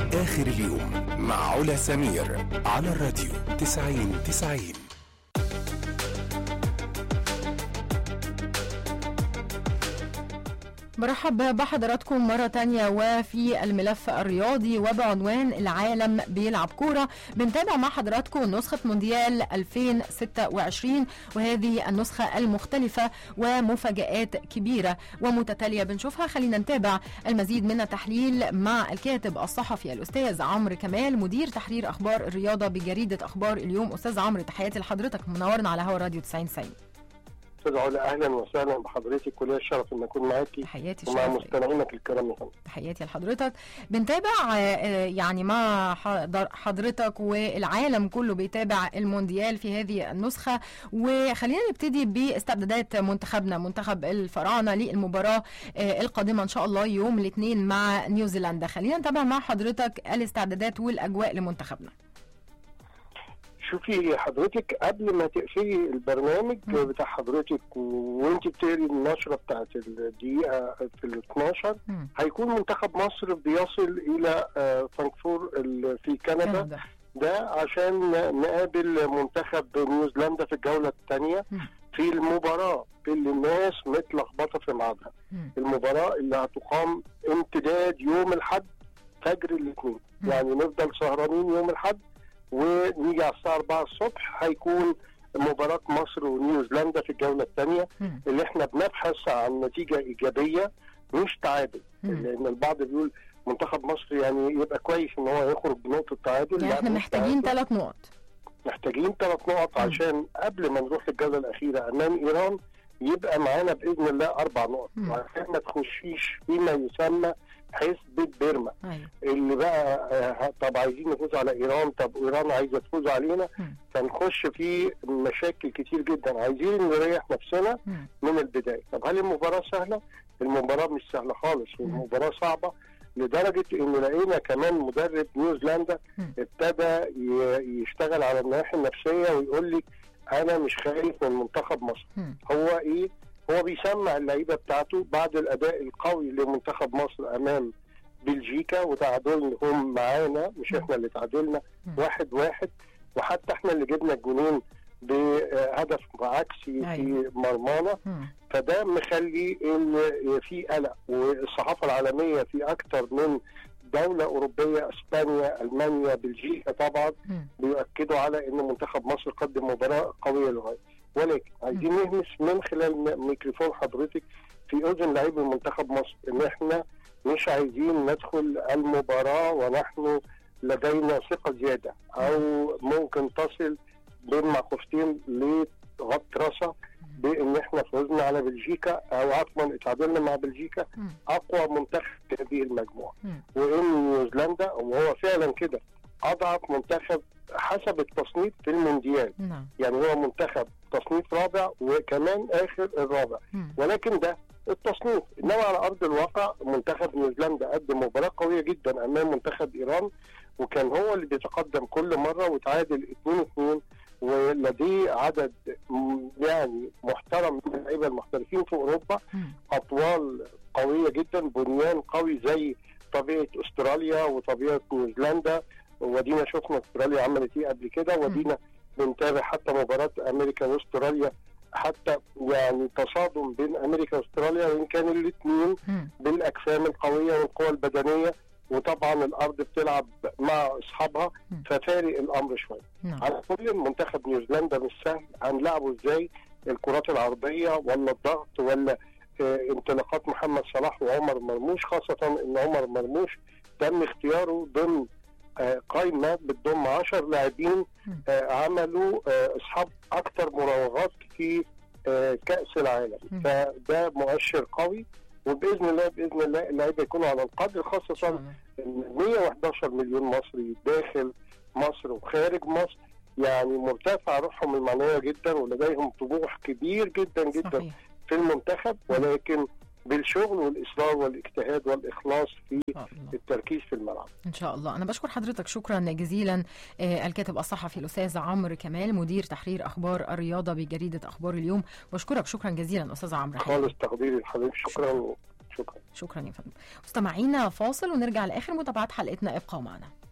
آخر اليوم مع علا سمير على الراديو 90 90 برحب بحضراتكم مرة تانية وفي الملف الرياضي وبعنوان العالم بيلعب كورة بنتابع مع حضراتكم نسخة مونديال 2026 وهذه النسخة المختلفة ومفاجآت كبيرة ومتتالية بنشوفها خلينا نتابع المزيد من التحليل مع الكاتب الصحفي الأستاذ عمرو كمال مدير تحرير أخبار الرياضة بجريدة أخبار اليوم أستاذ عمرو تحياتي لحضرتك منورنا على هوا راديو 90 90 استاذ علا اهلا وسهلا بحضرتك وليا الشرف ان اكون معاكي تحياتي ومع الشرف مستمعينك الكرام يا فندم تحياتي لحضرتك بنتابع آه، آه، يعني مع حضر- حضرتك والعالم كله بيتابع المونديال في هذه النسخة وخلينا نبتدي باستعدادات منتخبنا منتخب الفراعنة للمباراة آه، القادمة إن شاء الله يوم الاثنين مع نيوزيلندا خلينا نتابع مع حضرتك الاستعدادات والأجواء لمنتخبنا شوفي حضرتك قبل ما تقفلي البرنامج مم. بتاع حضرتك وانت بتقري النشره بتاعت الدقيقه في ال 12 مم. هيكون منتخب مصر بيصل الى آه، فرانكفور ال- في كندا كندا ده عشان نقابل منتخب نيوزيلندا في الجوله الثانيه مم. في المباراه اللي الناس متلخبطه في ميعادها مم. المباراة اللي هتقام امتداد يوم الحد فجر الاثنين مم. يعني نفضل سهرانين يوم الحد ونيجي على الساعة 4 الصبح هيكون مباراة مصر ونيوزيلندا في الجولة الثانية مم. اللي احنا بنبحث عن نتيجة إيجابية مش تعادل مم. لأن البعض بيقول منتخب مصر يعني يبقى كويس إن هو يخرج بنقطة تعادل يعني لا، احنا مش محتاجين تعادل. ثلاث نقط محتاجين ثلاث نقط مم. عشان قبل ما نروح الجوله الاخيره امام ايران يبقى معانا باذن الله اربع نقط مم. وعشان ما تخشيش فيما يسمى حسبة بيرما أيوة. اللي بقى آه، طب عايزين نفوز على ايران طب ايران عايزه تفوز علينا مم. فنخش في مشاكل كتير جدا عايزين نريح نفسنا مم. من البدايه طب هل المباراه سهله؟ المباراه مش سهله خالص المباراه صعبه لدرجه ان لقينا كمان مدرب نيوزيلندا مم. ابتدى ي- يشتغل على النواحي النفسيه ويقول لي انا مش خايف من منتخب مصر مم. هو ايه هو بيسمع اللعيبه بتاعته بعد الاداء القوي لمنتخب مصر امام بلجيكا وتعادلهم معانا مش مم. احنا اللي تعادلنا مم. واحد واحد وحتى احنا اللي جبنا الجنون بهدف عكسي أيوة. في مرمانا مم. فده مخلي ان في قلق والصحافه العالميه في اكثر من دوله اوروبيه اسبانيا المانيا بلجيكا طبعا مم. بيؤكدوا على ان منتخب مصر قدم مباراه قويه للغايه ولكن عايزين نهمس من خلال م- ميكروفون حضرتك في اذن لاعبي منتخب مصر ان احنا مش عايزين ندخل المباراه ونحن لدينا ثقه زياده او ممكن تصل بين معقوفتين لغطرسه بان احنا فوزنا على بلجيكا او عفوا اتعادلنا مع بلجيكا مم. اقوى منتخب في هذه المجموعه مم. وان نيوزيلندا وهو فعلا كده اضعف منتخب حسب التصنيف في المونديال نعم يعني هو منتخب تصنيف رابع وكمان اخر الرابع مم. ولكن ده التصنيف انما على ارض الواقع منتخب نيوزيلندا قدم مباراه قويه جدا امام منتخب ايران وكان هو اللي بيتقدم كل مره وتعادل 2 2 ولديه عدد م- يعني محترم من اللعيبه المحترفين في اوروبا مم. اطوال قويه جدا بنيان قوي زي طبيعه استراليا وطبيعه نيوزيلندا ودينا شفنا استراليا عملت ايه قبل كده ودينا بنتابع حتى مباراه امريكا واستراليا حتى يعني تصادم بين امريكا واستراليا وان كان الاثنين مم. بالاجسام القويه والقوى البدنيه وطبعا الارض بتلعب مع اصحابها مم. ففارق الامر شويه نعم على كل منتخب نيوزيلندا مش سهل هنلعبه ازاي الكرات العرضيه ولا الضغط ولا آه، انطلاقات محمد صلاح وعمر مرموش خاصه ان عمر مرموش تم اختياره ضمن آه، قائمه بتضم 10 لاعبين مم. آه، عملوا آه، اصحاب اكثر مراوغات في آه، كاس العالم مم. فده مؤشر قوي وباذن الله باذن الله اللعيبه يكونوا على القدر إن شاء خاصه الله. ان 111 مليون مصري داخل مصر وخارج مصر يعني مرتفع روحهم المعنويه جدا ولديهم طموح كبير جدا جدا صحيح في المنتخب ولكن بالشغل والاصرار والاجتهاد والاخلاص في آه، الله. التركيز في الملعب ان شاء الله انا بشكر حضرتك شكرا جزيلا آه، الكاتب الصحفي الاستاذ عمرو كمال مدير تحرير اخبار الرياضه بجريده اخبار اليوم بشكرك شكرا جزيلا استاذ عمرو حقيقي. خالص تقديري لحضرتك شكرا شكرا شكرا يا فندم مستمعينا فاصل ونرجع لاخر متابعات حلقتنا ابقوا معنا